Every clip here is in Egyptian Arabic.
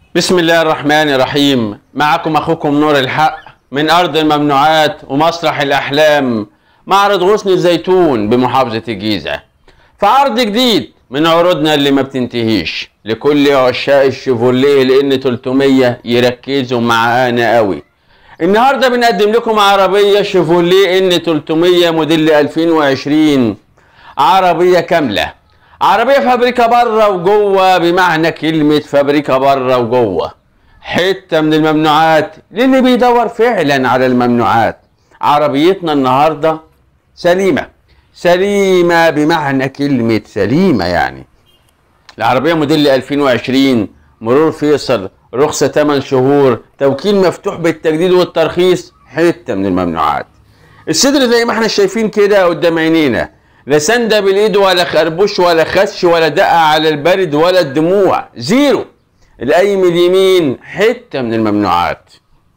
بسم الله الرحمن الرحيم معكم اخوكم نور الحق من ارض الممنوعات ومسرح الاحلام معرض غصن الزيتون بمحافظه الجيزه في عرض جديد من عروضنا اللي ما بتنتهيش لكل عشاق الشيفوليه لان 300 يركزوا معانا قوي النهارده بنقدم لكم عربيه شيفوليه ان 300 موديل 2020 عربيه كامله عربيه فابريكا بره وجوه بمعنى كلمه فابريكا بره وجوه حته من الممنوعات للي بيدور فعلا على الممنوعات عربيتنا النهارده سليمه سليمه بمعنى كلمه سليمه يعني العربيه موديل 2020 مرور فيصل رخصه 8 شهور توكيل مفتوح بالتجديد والترخيص حته من الممنوعات الصدر زي ما احنا شايفين كده قدام عينينا لا سندة بالايد ولا خربوش ولا خدش ولا دقة على البرد ولا الدموع زيرو القايم اليمين حتة من الممنوعات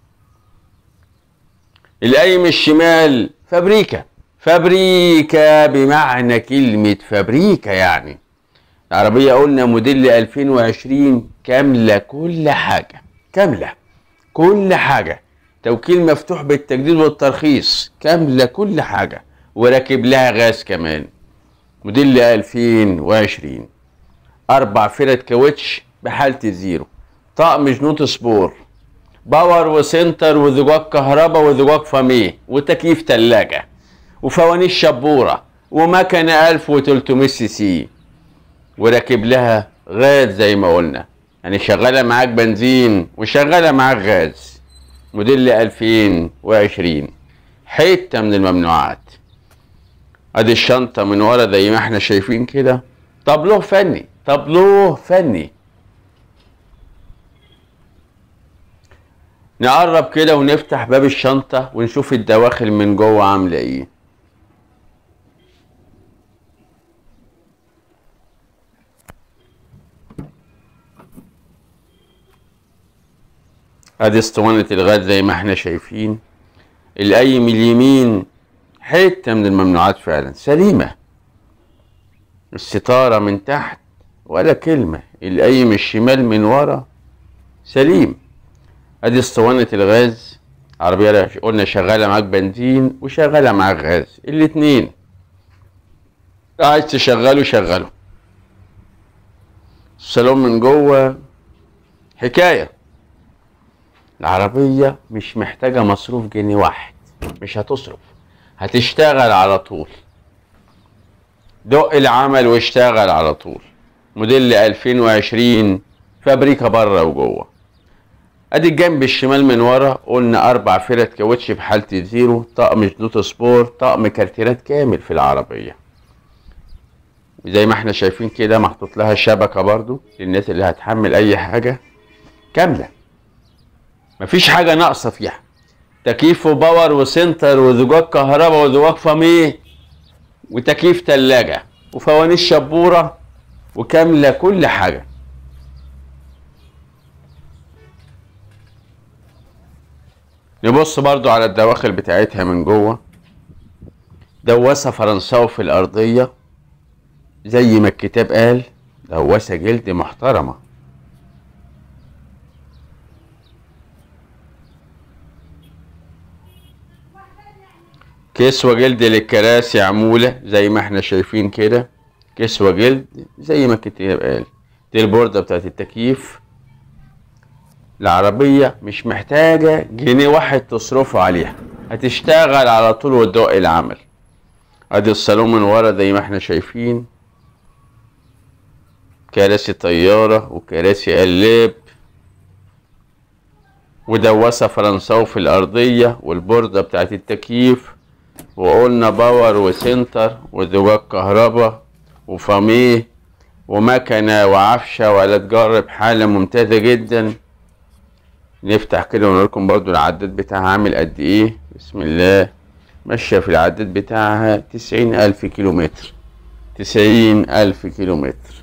القايم الشمال فابريكا فابريكا بمعنى كلمة فابريكا يعني العربية قلنا موديل 2020 كاملة كل حاجة كاملة كل حاجة توكيل مفتوح بالتجديد والترخيص كاملة كل حاجة وراكب لها غاز كمان موديل 2020 أربع فرد كاوتش بحالة الزيرو طقم جنوط سبور باور وسنتر وزجاج كهرباء وزجاج فاميه وتكييف تلاجة وفوانيس شبورة ومكنة 1300 سي سي وراكب لها غاز زي ما قلنا يعني شغالة معاك بنزين وشغالة معاك غاز موديل 2020 حتة من الممنوعات ادي الشنطة من ورا زي ما احنا شايفين كده طابلوه فني طابلوه فني نقرب كده ونفتح باب الشنطة ونشوف الدواخل من جوه عاملة ايه ادي اسطوانة الغاز زي ما احنا شايفين القايم اليمين حتة من الممنوعات فعلا سليمة الستارة من تحت ولا كلمة القايم الشمال من ورا سليم ادي اسطوانة الغاز عربية قلنا شغالة معاك بنزين وشغالة معاك غاز الاتنين عايز تشغله شغله الصالون من جوه حكاية العربية مش محتاجة مصروف جنيه واحد مش هتصرف هتشتغل على طول دق العمل واشتغل على طول موديل 2020 فابريكا بره وجوه ادي الجنب الشمال من ورا قلنا اربع فرد كاوتش بحاله الزيرو طقم جنوط سبور طقم كارتيرات كامل في العربيه زي ما احنا شايفين كده محطوط لها شبكه برضو للناس اللي هتحمل اي حاجه كامله مفيش حاجه ناقصه فيها تكييف وباور وسنتر وزجاج كهرباء وزجاج فاميه وتكييف تلاجة وفوانيس شبورة وكاملة كل حاجة نبص برضو على الدواخل بتاعتها من جوه دواسة فرنساوي في الأرضية زي ما الكتاب قال دواسة جلد محترمة كسوة جلد للكراسي عمولة زي ما احنا شايفين كده كسوة جلد زي ما الكتاب قال دي البوردة بتاعت التكييف العربية مش محتاجة جنيه واحد تصرفه عليها هتشتغل على طول وتدق العمل ادي الصالون من ورا زي ما احنا شايفين كراسي طيارة وكراسي قلاب ودواسة فرنساوي في الأرضية والبوردة بتاعت التكييف وقلنا باور وسنتر وزجاج كهرباء وفاميه ومكنة وعفشة ولا تجرب حالة ممتازة جدا نفتح كده ونقول لكم برضو العداد بتاعها عامل قد ايه بسم الله ماشية في العداد بتاعها تسعين ألف كيلو متر تسعين ألف كيلو متر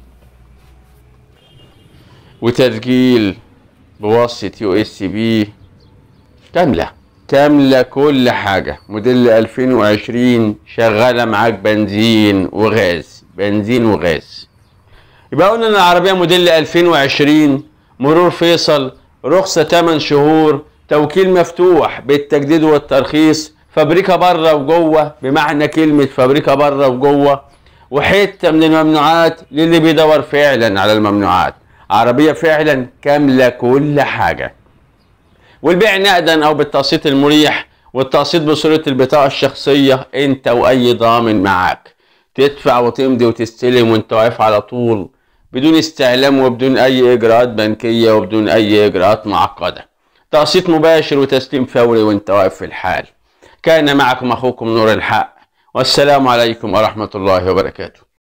وتسجيل بواسطة يو اس بي كاملة كاملة كل حاجة موديل 2020 شغالة معاك بنزين وغاز بنزين وغاز يبقى قلنا ان العربية موديل 2020 مرور فيصل رخصة 8 شهور توكيل مفتوح بالتجديد والترخيص فابريكا بره وجوه بمعنى كلمة فابريكا بره وجوه وحتة من الممنوعات للي بيدور فعلا على الممنوعات عربية فعلا كاملة كل حاجة والبيع نقدا او بالتقسيط المريح والتقسيط بصورة البطاقة الشخصية انت واي ضامن معاك تدفع وتمضي وتستلم وانت واقف على طول بدون استعلام وبدون اي اجراءات بنكية وبدون اي اجراءات معقدة تقسيط مباشر وتسليم فوري وانت واقف في الحال كان معكم اخوكم نور الحق والسلام عليكم ورحمة الله وبركاته